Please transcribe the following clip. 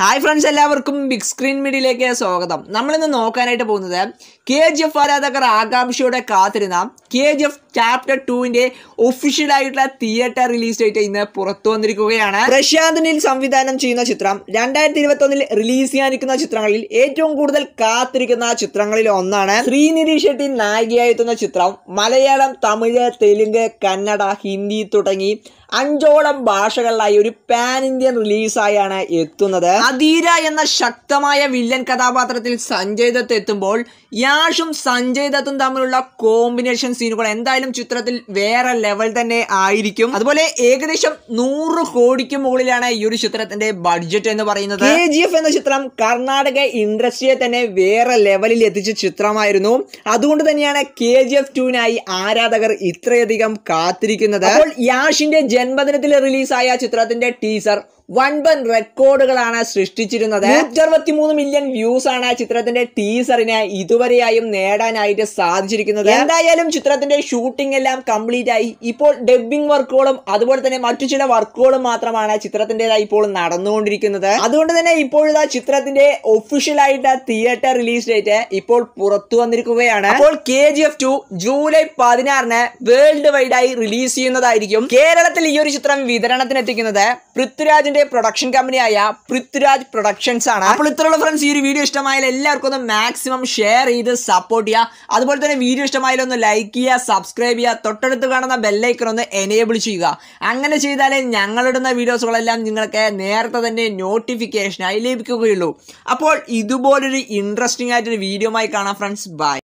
hi friends എല്ലാവർക്കും big screen മീഡിയയിലേക്ക് സ്വാഗതം നമ്മളിന്ന് നോക്കാനായിട്ട് പോകുന്നത് കെ ജി എഫ് ആരാധകർ ആകാംക്ഷയോടെ കാത്തിരുന്ന കെ ജി എഫ് ചാപ്റ്റർ ടുവിന്റെ ഒഫീഷ്യൽ ആയിട്ടുള്ള തിയേറ്റർ റിലീസ് ഡേറ്റ് ഇന്ന് പുറത്തു വന്നിരിക്കുകയാണ് പ്രശാന്ത് നിൽ സംവിധാനം ചെയ്യുന്ന ചിത്രം രണ്ടായിരത്തി ഇരുപത്തി ഒന്നിൽ റിലീസ് ചെയ്യാനിരിക്കുന്ന ചിത്രങ്ങളിൽ ഏറ്റവും കൂടുതൽ കാത്തിരിക്കുന്ന ചിത്രങ്ങളിൽ ഒന്നാണ് ശ്രീനിധി ഷെട്ടി നായികയായി എത്തുന്ന ചിത്രം മലയാളം തമിഴ് തെലുങ്ക് കന്നഡ ഹിന്ദി തുടങ്ങി അഞ്ചോളം ഭാഷകളിലായി ഒരു പാൻ ഇന്ത്യൻ റിലീസായാണ് എത്തുന്നത് അധീര എന്ന ശക്തമായ വില്ലൻ കഥാപാത്രത്തിൽ സഞ്ജയ് ദത്ത് എത്തുമ്പോൾ യാഷും സഞ്ജയ് ദത്തും തമ്മിലുള്ള കോമ്പിനേഷൻ സീനുകൾ എന്തായാലും ചിത്രത്തിൽ വേറെ ലെവൽ തന്നെ ആയിരിക്കും അതുപോലെ ഏകദേശം നൂറ് കോടിക്ക് മുകളിലാണ് ഈ ഒരു ചിത്രത്തിന്റെ ബഡ്ജറ്റ് എന്ന് പറയുന്നത് കെ ജി എഫ് എന്ന ചിത്രം കർണാടക ഇൻഡസ്ട്രിയെ തന്നെ വേറെ ലെവലിൽ എത്തിച്ച ചിത്രമായിരുന്നു അതുകൊണ്ട് തന്നെയാണ് കെ ജി എഫ് ടുവിനായി ആരാധകർ ഇത്രയധികം കാത്തിരിക്കുന്നത് അപ്പോൾ യാഷിന്റെ ജന്മദിനത്തിൽ റിലീസായ ചിത്രത്തിന്റെ ടീസർ വൻപൻ റെക്കോർഡുകളാണ് സൃഷ്ടിച്ചിരുന്നത് നൂറ്ററുപത്തിമൂന്ന് മില്യൺ വ്യൂസ് ആണ് ചിത്രത്തിന്റെ ടീസറിന് ഇതുവരെയായും നേടാനായിട്ട് സാധിച്ചിരിക്കുന്നത് എന്തായാലും ചിത്രത്തിന്റെ ഷൂട്ടിംഗ് എല്ലാം കംപ്ലീറ്റ് ആയി ഇപ്പോൾ ഡബ്ബിംഗ് വർക്കുകളും അതുപോലെ തന്നെ മറ്റു ചില വർക്കുകളും മാത്രമാണ് ചിത്രത്തിൻ്റെതായി ഇപ്പോൾ നടന്നുകൊണ്ടിരിക്കുന്നത് അതുകൊണ്ട് തന്നെ ഇപ്പോഴത്തെ ചിത്രത്തിന്റെ ഒഫീഷ്യൽ ആയിട്ട് തിയേറ്റർ റിലീസ് ഡേറ്റ് ഇപ്പോൾ പുറത്തു വന്നിരിക്കുകയാണ് അപ്പോൾ K G F two July പതിനാറിന് വേൾഡ് വൈഡ് ആയി റിലീസ് ചെയ്യുന്നതായിരിക്കും കേരളത്തിൽ ഈ ഒരു ചിത്രം വിതരണത്തിന് എത്തിക്കുന്നത് പൃഥ്വിരാജിന്റെ പ്രൊഡക്ഷൻ കമ്പനിയായ പൃഥ്വിരാജ് പ്രൊഡക്ഷൻസ് ആണ് അപ്പോൾ ഇത്രയുള്ള ഫ്രണ്ട്സ് ഈ ഒരു വീഡിയോ ഇഷ്ടമായാൽ എല്ലാവർക്കും ഒന്ന് മാക്സിമം ഷെയർ ചെയ്ത് സപ്പോർട്ട് ചെയ്യുക അതുപോലെ തന്നെ വീഡിയോ ഇഷ്ടമായാലും ഒന്ന് ലൈക്ക് ചെയ്യുക സബ്സ്ക്രൈബ് ചെയ്യുക തൊട്ടടുത്ത് കാണുന്ന ബെല്ലൈക്കൺ ഒന്ന് എനേബിൾ ചെയ്യുക അങ്ങനെ ചെയ്താലേ ഞങ്ങളിടുന്ന വീഡിയോസുകളെല്ലാം നിങ്ങൾക്ക് നേരത്തെ തന്നെ നോട്ടിഫിക്കേഷനായി ലഭിക്കുകയുള്ളൂ അപ്പോൾ ഇതുപോലൊരു ഇൻട്രസ്റ്റിംഗ് ആയിട്ടൊരു വീഡിയോ ആയി കാണാം ഫ്രണ്ട്സ് ബൈ